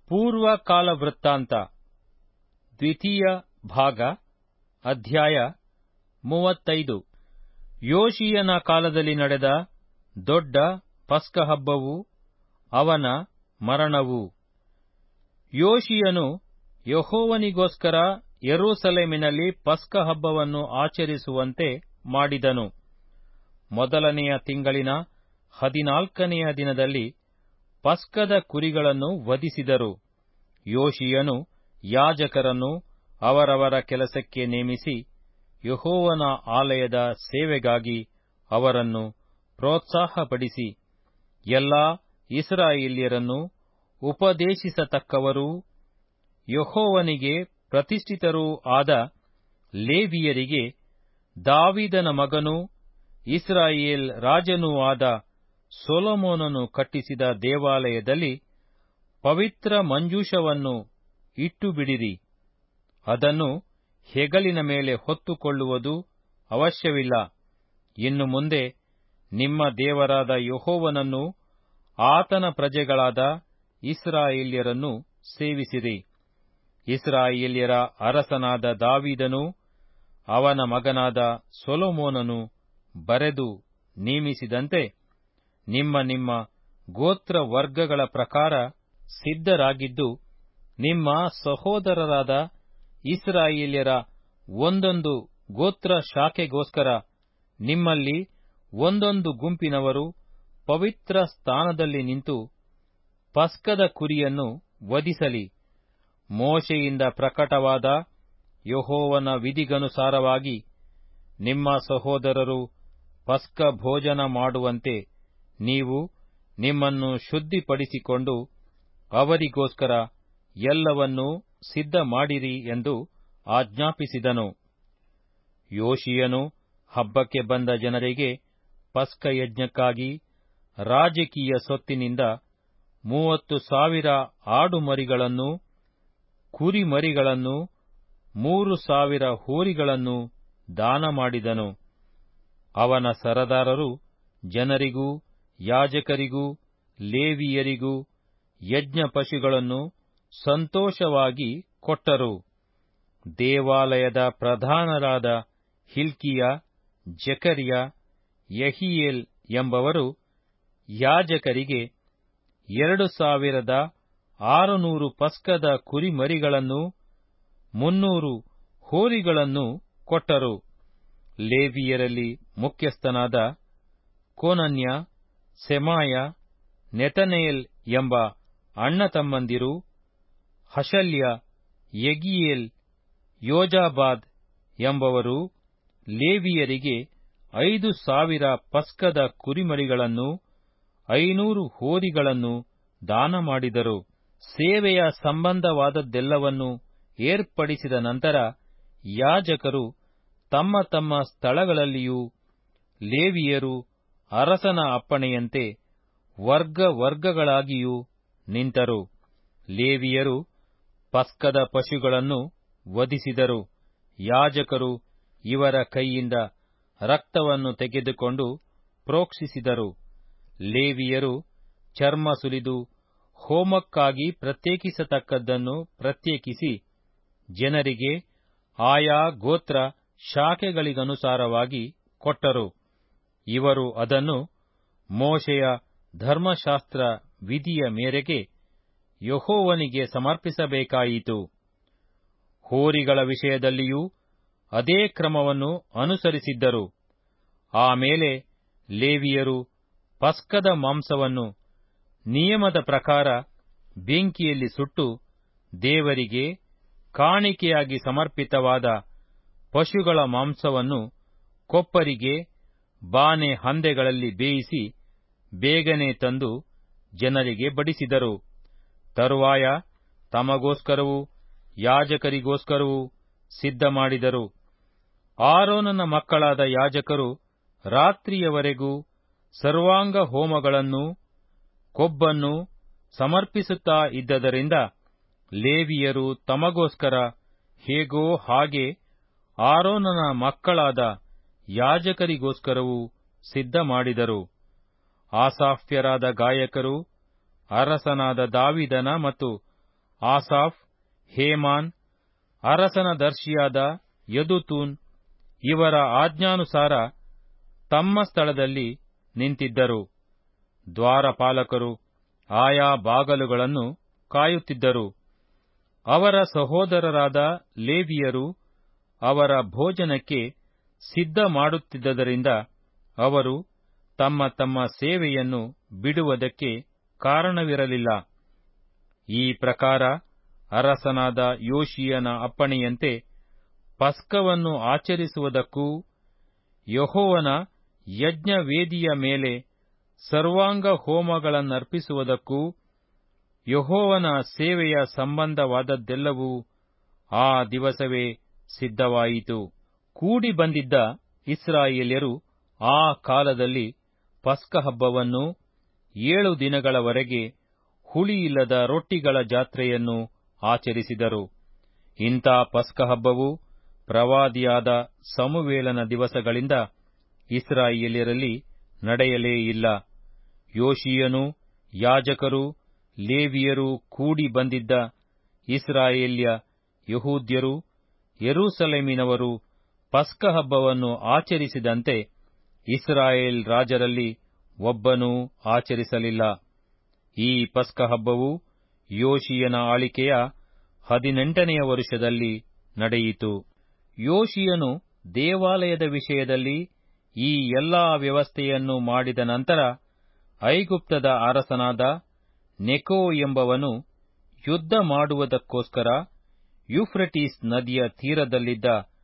ಪೂರ್ವಕಾಲ ವೃತ್ತಾಂತ ದ್ವಿತೀಯ ಭಾಗ ಅಧ್ಯಾಯ ಮೂವತ್ತೈದು ಯೋಶಿಯನ ಕಾಲದಲ್ಲಿ ನಡೆದ ದೊಡ್ಡ ಪಸ್ಕಹಬ್ಬವು ಅವನ ಮರಣವು ಯೋಶಿಯನು ಯಹೋವನಿಗೋಸ್ಕರ ಯೆರೂಸಲೇಮಿನಲ್ಲಿ ಪಸ್ಕಹಬ್ಬವನ್ನು ಆಚರಿಸುವಂತೆ ಮಾಡಿದನು ಮೊದಲನೆಯ ತಿಂಗಳಿನ ಹದಿನಾಲ್ಕನೆಯ ದಿನದಲ್ಲಿ ಪಸ್ಕದ ಕುರಿಗಳನ್ನು ವಧಿಸಿದರು ಯೋಶಿಯನು ಯಾಜಕರನ್ನು ಅವರವರ ಕೆಲಸಕ್ಕೆ ನೇಮಿಸಿ ಯಹೋವನ ಆಲಯದ ಸೇವೆಗಾಗಿ ಅವರನ್ನು ಪ್ರೋತ್ಸಾಹಪಡಿಸಿ ಎಲ್ಲಾ ಇಸ್ರಾಯೇಲ್ಯರನ್ನು ಉಪದೇಶಿಸತಕ್ಕವರೂ ಯಹೋವನಿಗೆ ಪ್ರತಿಷ್ಠಿತರೂ ಆದ ಲೇವಿಯರಿಗೆ ದಾವಿದನ ಮಗನೂ ಇಸ್ರಾಯೇಲ್ ರಾಜನೂ ಆದ ಸೊಲೊಮೋನನು ಕಟ್ಟಿಸಿದ ದೇವಾಲಯದಲ್ಲಿ ಪವಿತ್ರ ಮಂಜೂಷವನ್ನು ಇಟ್ಟುಬಿಡಿರಿ ಅದನ್ನು ಹೆಗಲಿನ ಮೇಲೆ ಹೊತ್ತುಕೊಳ್ಳುವುದು ಅವಶ್ಯವಿಲ್ಲ ಇನ್ನು ಮುಂದೆ ನಿಮ್ಮ ದೇವರಾದ ಯಹೋವನನ್ನು ಆತನ ಪ್ರಜೆಗಳಾದ ಇಸ್ರಾಯೇಲ್ಯರನ್ನು ಸೇವಿಸಿರಿ ಇಸ್ರಾಯೇಲ್ಯರ ಅರಸನಾದ ದಾವಿದನೂ ಅವನ ಮಗನಾದ ಸೊಲೊಮೋನನು ಬರೆದು ನೇಮಿಸಿದಂತೆ ನಿಮ್ಮ ನಿಮ್ಮ ಗೋತ್ರ ವರ್ಗಗಳ ಪ್ರಕಾರ ಸಿದ್ಧರಾಗಿದ್ದು ನಿಮ್ಮ ಸಹೋದರರಾದ ಇಸ್ರಾಯೇಲ್ಯರ ಒಂದೊಂದು ಗೋತ್ರ ಶಾಖೆಗೋಸ್ಕರ ನಿಮ್ಮಲ್ಲಿ ಒಂದೊಂದು ಗುಂಪಿನವರು ಪವಿತ್ರ ಸ್ಥಾನದಲ್ಲಿ ನಿಂತು ಪಸ್ಕದ ಕುರಿಯನ್ನು ವಧಿಸಲಿ ಮೋಶೆಯಿಂದ ಪ್ರಕಟವಾದ ಯಹೋವನ ವಿಧಿಗನುಸಾರವಾಗಿ ನಿಮ್ಮ ಸಹೋದರರು ಪಸ್ಕ ಭೋಜನ ಮಾಡುವಂತೆ ನೀವು ನಿಮ್ಮನ್ನು ಶುದ್ಧಿಪಡಿಸಿಕೊಂಡು ಅವರಿಗೋಸ್ಕರ ಎಲ್ಲವನ್ನೂ ಸಿದ್ಧ ಮಾಡಿರಿ ಎಂದು ಆಜ್ಞಾಪಿಸಿದನು ಯೋಶಿಯನು ಹಬ್ಬಕ್ಕೆ ಬಂದ ಜನರಿಗೆ ಪಸ್ಕ ಯಜ್ಞಕ್ಕಾಗಿ ರಾಜಕೀಯ ಸೊತ್ತಿನಿಂದ ಮೂವತ್ತು ಸಾವಿರ ಆಡುಮರಿಗಳನ್ನೂ ಕುರಿಮರಿಗಳನ್ನೂ ಮೂರು ಸಾವಿರ ಹೋರಿಗಳನ್ನೂ ದಾನ ಮಾಡಿದನು ಅವನ ಸರದಾರರು ಜನರಿಗೂ ಯಾಜಕರಿಗೂ ಲೇವಿಯರಿಗೂ ಯಜ್ಞ ಪಶುಗಳನ್ನು ಸಂತೋಷವಾಗಿ ಕೊಟ್ಟರು ದೇವಾಲಯದ ಪ್ರಧಾನರಾದ ಹಿಲ್ಕಿಯ ಜಕರಿಯ ಯಹಿಯೇಲ್ ಎಂಬವರು ಯಾಜಕರಿಗೆ ಎರಡು ಸಾವಿರದ ಆರುನೂರು ಪಸ್ಕದ ಕುರಿಮರಿಗಳನ್ನೂ ಮುನ್ನೂರು ಹೋರಿಗಳನ್ನೂ ಕೊಟ್ಟರು ಲೇವಿಯರಲ್ಲಿ ಮುಖ್ಯಸ್ಥನಾದ ಕೋನನ್ಯ ಸೆಮಾಯ ನೆತನೆಯಲ್ ಎಂಬ ಅಣ್ಣ ತಮ್ಮಂದಿರು ಹಶಲ್ಯ ಯಗಿಯೇಲ್ ಯೋಜಾಬಾದ್ ಎಂಬವರು ಲೇವಿಯರಿಗೆ ಐದು ಸಾವಿರ ಪಸ್ಕದ ಕುರಿಮರಿಗಳನ್ನೂ ಐನೂರು ಹೋರಿಗಳನ್ನು ದಾನ ಮಾಡಿದರು ಸೇವೆಯ ಸಂಬಂಧವಾದದ್ದೆಲ್ಲವನ್ನೂ ಏರ್ಪಡಿಸಿದ ನಂತರ ಯಾಜಕರು ತಮ್ಮ ತಮ್ಮ ಸ್ಥಳಗಳಲ್ಲಿಯೂ ಲೇವಿಯರು ಅರಸನ ಅಪ್ಪಣೆಯಂತೆ ವರ್ಗ ವರ್ಗಗಳಾಗಿಯೂ ನಿಂತರು ಲೇವಿಯರು ಪಸ್ಕದ ಪಶುಗಳನ್ನು ವಧಿಸಿದರು ಯಾಜಕರು ಇವರ ಕೈಯಿಂದ ರಕ್ತವನ್ನು ತೆಗೆದುಕೊಂಡು ಪ್ರೋಕ್ಷಿಸಿದರು ಲೇವಿಯರು ಚರ್ಮ ಸುಲಿದು ಹೋಮಕ್ಕಾಗಿ ಪ್ರತ್ಯೇಕಿಸತಕ್ಕದ್ದನ್ನು ಪ್ರತ್ಯೇಕಿಸಿ ಜನರಿಗೆ ಆಯಾ ಗೋತ್ರ ಶಾಖೆಗಳಿಗನುಸಾರವಾಗಿ ಕೊಟ್ಟರು ಇವರು ಅದನ್ನು ಮೋಶೆಯ ಧರ್ಮಶಾಸ್ತ್ರ ವಿಧಿಯ ಮೇರೆಗೆ ಯಹೋವನಿಗೆ ಸಮರ್ಪಿಸಬೇಕಾಯಿತು ಹೋರಿಗಳ ವಿಷಯದಲ್ಲಿಯೂ ಅದೇ ಕ್ರಮವನ್ನು ಅನುಸರಿಸಿದ್ದರು ಆಮೇಲೆ ಲೇವಿಯರು ಪಸ್ಕದ ಮಾಂಸವನ್ನು ನಿಯಮದ ಪ್ರಕಾರ ಬೆಂಕಿಯಲ್ಲಿ ಸುಟ್ಟು ದೇವರಿಗೆ ಕಾಣಿಕೆಯಾಗಿ ಸಮರ್ಪಿತವಾದ ಪಶುಗಳ ಮಾಂಸವನ್ನು ಕೊಪ್ಪರಿಗೆ ಬಾನೆ ಹಂದೆಗಳಲ್ಲಿ ಬೇಯಿಸಿ ಬೇಗನೆ ತಂದು ಜನರಿಗೆ ಬಡಿಸಿದರು ತರುವಾಯ ತಮಗೋಸ್ಕರವೂ ಯಾಜಕರಿಗೋಸ್ಕರವೂ ಸಿದ್ಧ ಮಾಡಿದರು ಆರೋನನ ಮಕ್ಕಳಾದ ಯಾಜಕರು ರಾತ್ರಿಯವರೆಗೂ ಸರ್ವಾಂಗ ಹೋಮಗಳನ್ನೂ ಕೊಬ್ಬನ್ನು ಸಮರ್ಪಿಸುತ್ತಾ ಇದ್ದದರಿಂದ ಲೇವಿಯರು ತಮಗೋಸ್ಕರ ಹೇಗೋ ಹಾಗೆ ಆರೋನನ ಮಕ್ಕಳಾದ ಯಾಜಕರಿಗೋಸ್ಕರವೂ ಸಿದ್ಧ ಮಾಡಿದರು ಆಸಾಫ್ಯರಾದ ಗಾಯಕರು ಅರಸನಾದ ದಾವಿದನ ಮತ್ತು ಆಸಾಫ್ ಹೇಮಾನ್ ಅರಸನ ದರ್ಶಿಯಾದ ಯದುತೂನ್ ಇವರ ಆಜ್ಞಾನುಸಾರ ತಮ್ಮ ಸ್ಥಳದಲ್ಲಿ ನಿಂತಿದ್ದರು ದ್ವಾರಪಾಲಕರು ಆಯಾ ಬಾಗಲುಗಳನ್ನು ಕಾಯುತ್ತಿದ್ದರು ಅವರ ಸಹೋದರರಾದ ಲೇವಿಯರು ಅವರ ಭೋಜನಕ್ಕೆ ಸಿದ್ಧ ಮಾಡುತ್ತಿದ್ದರಿಂದ ಅವರು ತಮ್ಮ ತಮ್ಮ ಸೇವೆಯನ್ನು ಬಿಡುವುದಕ್ಕೆ ಕಾರಣವಿರಲಿಲ್ಲ ಈ ಪ್ರಕಾರ ಅರಸನಾದ ಯೋಶಿಯನ ಅಪ್ಪಣೆಯಂತೆ ಪಸ್ಕವನ್ನು ಆಚರಿಸುವುದಕ್ಕೂ ಯಹೋವನ ಯಜ್ಞವೇದಿಯ ಮೇಲೆ ಸರ್ವಾಂಗ ಹೋಮಗಳನ್ನರ್ಪಿಸುವುದಕ್ಕೂ ಯಹೋವನ ಸೇವೆಯ ಸಂಬಂಧವಾದದ್ದೆಲ್ಲವೂ ಆ ದಿವಸವೇ ಸಿದ್ಧವಾಯಿತು ಕೂಡಿ ಬಂದಿದ್ದ ಇಸ್ರಾಯೇಲ್ಯರು ಆ ಕಾಲದಲ್ಲಿ ಪಸ್ಕಹಬ್ಬವನ್ನು ಏಳು ದಿನಗಳವರೆಗೆ ಹುಳಿಯಿಲ್ಲದ ರೊಟ್ಟಿಗಳ ಜಾತ್ರೆಯನ್ನು ಆಚರಿಸಿದರು ಇಂಥ ಪಸ್ಕಹಬ್ಬವು ಪ್ರವಾದಿಯಾದ ಸಮುವೇಲನ ದಿವಸಗಳಿಂದ ಇಸ್ರಾಯೇಲ್ಯರಲ್ಲಿ ನಡೆಯಲೇ ಇಲ್ಲ ಯೋಶಿಯನು ಯಾಜಕರು ಲೇವಿಯರು ಕೂಡಿ ಬಂದಿದ್ದ ಇಸ್ರಾಯೇಲ್ಯ ಯಹೂದ್ಯರು ಯೆರೂಸಲೇಮಿನವರು ಪಸ್ಕಹಬ್ಬವನ್ನು ಆಚರಿಸಿದಂತೆ ಇಸ್ರಾಯೇಲ್ ರಾಜರಲ್ಲಿ ಒಬ್ಬನೂ ಆಚರಿಸಲಿಲ್ಲ ಈ ಪಸ್ಕಹಬ್ಬವು ಯೋಶಿಯನ ಆಳಿಕೆಯ ಹದಿನೆಂಟನೆಯ ವರುಷದಲ್ಲಿ ನಡೆಯಿತು ಯೋಶಿಯನು ದೇವಾಲಯದ ವಿಷಯದಲ್ಲಿ ಈ ಎಲ್ಲಾ ವ್ಯವಸ್ಥೆಯನ್ನು ಮಾಡಿದ ನಂತರ ಐಗುಪ್ತದ ಅರಸನಾದ ನೆಕೋ ಎಂಬವನು ಯುದ್ಧ ಮಾಡುವುದಕ್ಕೋಸ್ಕರ ಯುಫ್ರಟೀಸ್ ನದಿಯ ತೀರದಲ್ಲಿದ್ದ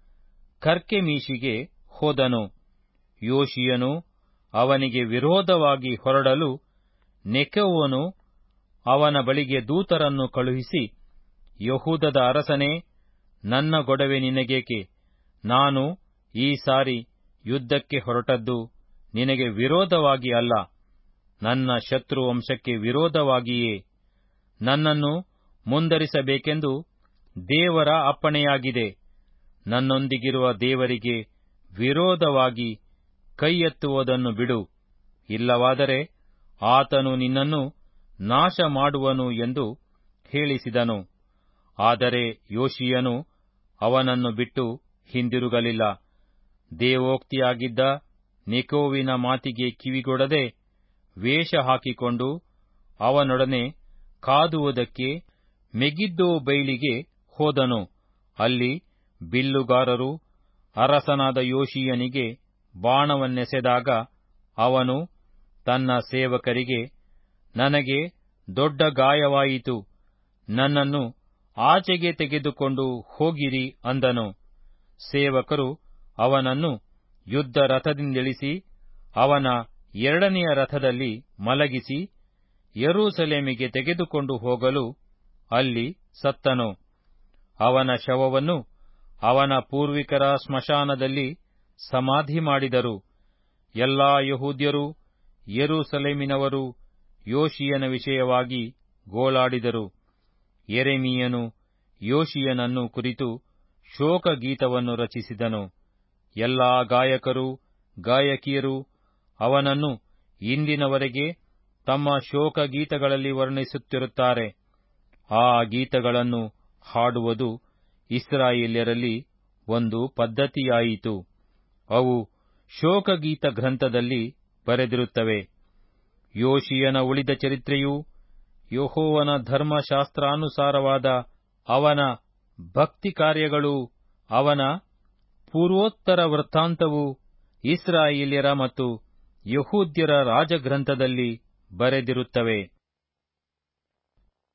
ಕರ್ಕೆಮೀಶಿಗೆ ಹೋದನು ಯೋಶಿಯನು ಅವನಿಗೆ ವಿರೋಧವಾಗಿ ಹೊರಡಲು ನೆಕೋವನು ಅವನ ಬಳಿಗೆ ದೂತರನ್ನು ಕಳುಹಿಸಿ ಯಹೂದದ ಅರಸನೇ ನನ್ನ ಗೊಡವೆ ನಿನಗೇಕೆ ನಾನು ಈ ಸಾರಿ ಯುದ್ಧಕ್ಕೆ ಹೊರಟದ್ದು ನಿನಗೆ ವಿರೋಧವಾಗಿ ಅಲ್ಲ ನನ್ನ ಶತ್ರು ವಂಶಕ್ಕೆ ವಿರೋಧವಾಗಿಯೇ ನನ್ನನ್ನು ಮುಂದರಿಸಬೇಕೆಂದು ದೇವರ ಅಪ್ಪಣೆಯಾಗಿದೆ ನನ್ನೊಂದಿಗಿರುವ ದೇವರಿಗೆ ವಿರೋಧವಾಗಿ ಕೈ ಎತ್ತುವುದನ್ನು ಬಿಡು ಇಲ್ಲವಾದರೆ ಆತನು ನಿನ್ನನ್ನು ನಾಶ ಮಾಡುವನು ಎಂದು ಹೇಳಿಸಿದನು ಆದರೆ ಯೋಶಿಯನು ಅವನನ್ನು ಬಿಟ್ಟು ಹಿಂದಿರುಗಲಿಲ್ಲ ದೇವೋಕ್ತಿಯಾಗಿದ್ದ ನಿಕೋವಿನ ಮಾತಿಗೆ ಕಿವಿಗೊಡದೆ ವೇಷ ಹಾಕಿಕೊಂಡು ಅವನೊಡನೆ ಕಾದುವುದಕ್ಕೆ ಮೆಗಿದ್ದೋ ಬೈಲಿಗೆ ಹೋದನು ಅಲ್ಲಿ ಬಿಲ್ಲುಗಾರರು ಅರಸನಾದ ಯೋಶಿಯನಿಗೆ ಬಾಣವನ್ನೆಸೆದಾಗ ಅವನು ತನ್ನ ಸೇವಕರಿಗೆ ನನಗೆ ದೊಡ್ಡ ಗಾಯವಾಯಿತು ನನ್ನನ್ನು ಆಚೆಗೆ ತೆಗೆದುಕೊಂಡು ಹೋಗಿರಿ ಅಂದನು ಸೇವಕರು ಅವನನ್ನು ಯುದ್ಧ ರಥದಿಂದಿಳಿಸಿ ಅವನ ಎರಡನೆಯ ರಥದಲ್ಲಿ ಮಲಗಿಸಿ ಯೆರೂಸಲೇಮಿಗೆ ತೆಗೆದುಕೊಂಡು ಹೋಗಲು ಅಲ್ಲಿ ಸತ್ತನು ಅವನ ಶವವನ್ನು ಅವನ ಪೂರ್ವಿಕರ ಸ್ಮಶಾನದಲ್ಲಿ ಸಮಾಧಿ ಮಾಡಿದರು ಎಲ್ಲಾ ಯಹೂದ್ಯರು ಯೆರೂಸಲೇಮಿನವರು ಯೋಶಿಯನ ವಿಷಯವಾಗಿ ಗೋಳಾಡಿದರು ಯೆರೆಮೀಯನು ಯೋಶಿಯನನ್ನು ಕುರಿತು ಶೋಕಗೀತವನ್ನು ರಚಿಸಿದನು ಎಲ್ಲಾ ಗಾಯಕರು ಗಾಯಕಿಯರು ಅವನನ್ನು ಇಂದಿನವರೆಗೆ ತಮ್ಮ ಶೋಕಗೀತಗಳಲ್ಲಿ ವರ್ಣಿಸುತ್ತಿರುತ್ತಾರೆ ಆ ಗೀತಗಳನ್ನು ಹಾಡುವುದು ಇಸ್ರಾಯೇಲ್ಯರಲ್ಲಿ ಒಂದು ಪದ್ಧತಿಯಾಯಿತು ಅವು ಶೋಕಗೀತ ಗ್ರಂಥದಲ್ಲಿ ಬರೆದಿರುತ್ತವೆ ಯೋಶಿಯನ ಉಳಿದ ಚರಿತ್ರೆಯೂ ಯಹೋವನ ಧರ್ಮಶಾಸ್ತ್ರಾನುಸಾರವಾದ ಅವನ ಭಕ್ತಿ ಕಾರ್ಯಗಳೂ ಅವನ ಪೂರ್ವೋತ್ತರ ವೃತ್ತಾಂತವು ಇಸ್ರಾಯೇಲ್ಯರ ಮತ್ತು ಯಹೂದ್ಯರ ರಾಜಗ್ರಂಥದಲ್ಲಿ ಬರೆದಿರುತ್ತವೆ